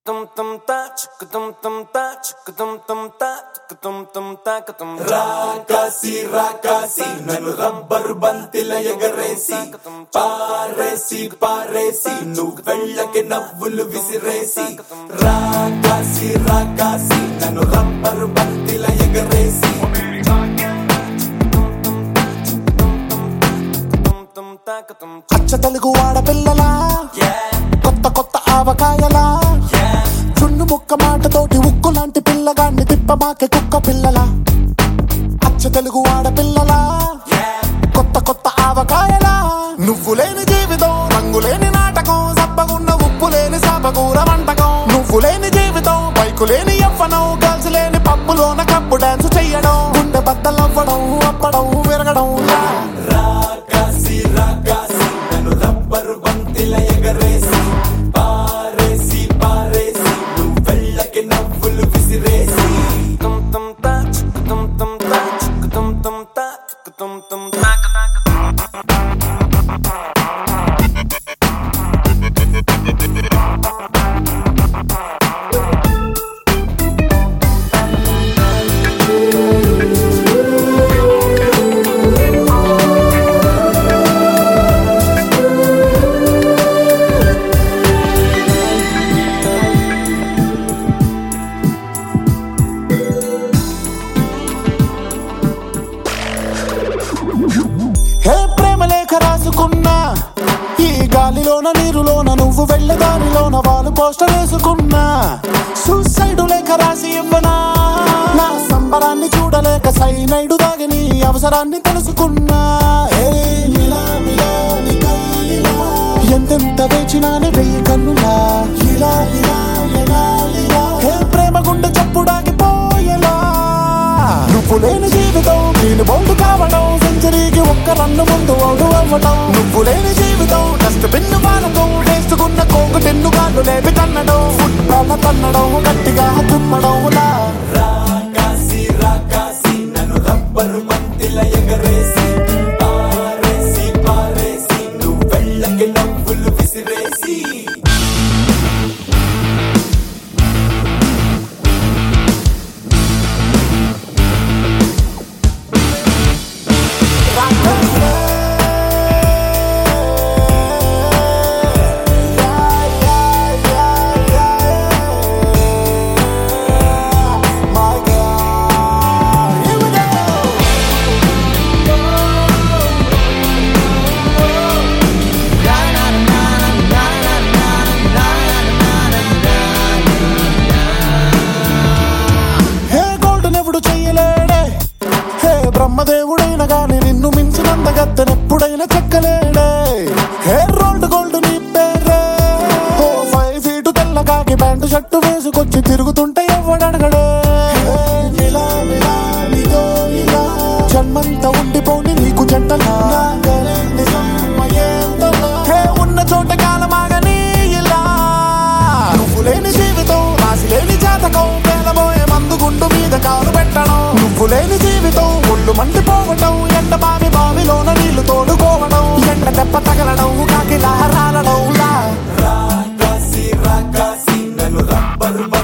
tum tum ta chuk tum tum ta chuk tum tum ta tuk tum tum ta ka tum రాకాసి రాకాసి నన్ను rubber బంతిల ఎగరేసి పారేసి పారేసి నువ్వు వెళ్ళకి నవ్వులు విసిరేసి రాకాసి రాకాసి నన్ను రబ్బరు బంతిల ఎగరేసి tum tum ta ka tum అచ్చ తెలుగు ఆడపిల్లలా కొత్త కొత్త ఆవకాయలా చున్ను ముక్క మాటతోటి ఉక్కు లాంటి పిల్లగాన్ని తిప్పమాకే కుక్క పిల్లలా అచ్చ తెలుగు ఆడపిల్లలా కొత్త కొత్త ఆవకాయలా నువ్వు లేని జీవితం రంగు లేని నాటకం సబ్బగున్న ఉప్పు లేని సాపకూర వంటకం నువ్వు లేని జీవితం బైకు లేని ఎవ్వనం గర్ల్స్ లేని పప్పులోన కప్పు డాన్స్ చెయ్యడం గుండె బద్దలవ్వడం అప్పడం విరగడం లా. రాకాసి రాకాసి నన్ను రబ్బరు బంతిల ఎగరేసి పారేసి పారేసి నువ్వు వెళ్ళకి నవ్వులు విసిరేసి tum tum ta chuk tum tum ta chuk tum tum ta tuk tum tum ta ka ta ka tum హే ప్రేమ లేఖ రాసుకున్నా ఈ గాలిలోన నీరులోన నువ్వు వెళ్ళే దారిలోన వాళ్ళు పోస్టర్ వేసుకున్నా సూసైడ్ లేఖ రాసి ఇవ్వనా నా సంబరాన్ని చూడలేక సైనైడు దాగి నీ అవసరాన్ని తెలుసుకున్నా హే మిలా మిలా నీ కౌగిలిలా. ఎంతెంత వేచినానే వెయ్యి కన్నులా ఇలా ఇలా ఇలా ఇలా హే ప్రేమ గుండె చప్పుడాగిపోయేలా నువ్వు లేని జీవితం నేను బౌండు కావడం సెంచరీకి ఒక్క రన్ను ముందు అవుడు అవ్వడం నువ్వు లేని జీవితం డస్ట్ బిన్ను వాడకం వేసుకున్న కోకు టెన్ను కాళ్ళు లేపి తన్నడం ఫుట్బాల్ తన్నడం గట్టిగా తుమ్మడం లా రాకాసి రాకాసి నన్ను రబ్బరు బంతిల ఎగరేసి పారేసి పారేసి నువ్వు వెళ్ళకి నవ్వులు విసిరేసి My God, here we go. Hey gold నెప్పుడు చెయ్యలేడే హే బ్రహ్మదేవుడైన గాని నిన్ను మించినంత గత్తెనెప్పుడైనా చెక్కలేడే హే రోల్డ్ గోల్డ్ నీ పేరే ఓ ఫైవ్ ఫీట్ తెల్లగాకి ప్యాంటు షర్టు వేసుకొచ్చి తిరుగుతుంటే ఎవడడగడే హే మిలా మిలా నీతో ఇలా జన్మంతా ఉండిపోని నీకు జంటలా హే ఉన్న చోట కాలమాగని ఇలా నువ్వు లేని జీవితం రాసి లేని జాతకం పేలబోయే మందు గుండు మీద కాలు పెట్టడం నువ్వు లేని జీవితం ఒళ్ళు మండిపోవటం ఎండ బావి బావిలోన నీళ్లు తోడుకోవడం ఎండ దెబ్బ తగలడం కాకిలా రాలడం లా రాకాసి రాకాసి నన్ను రబ్బరు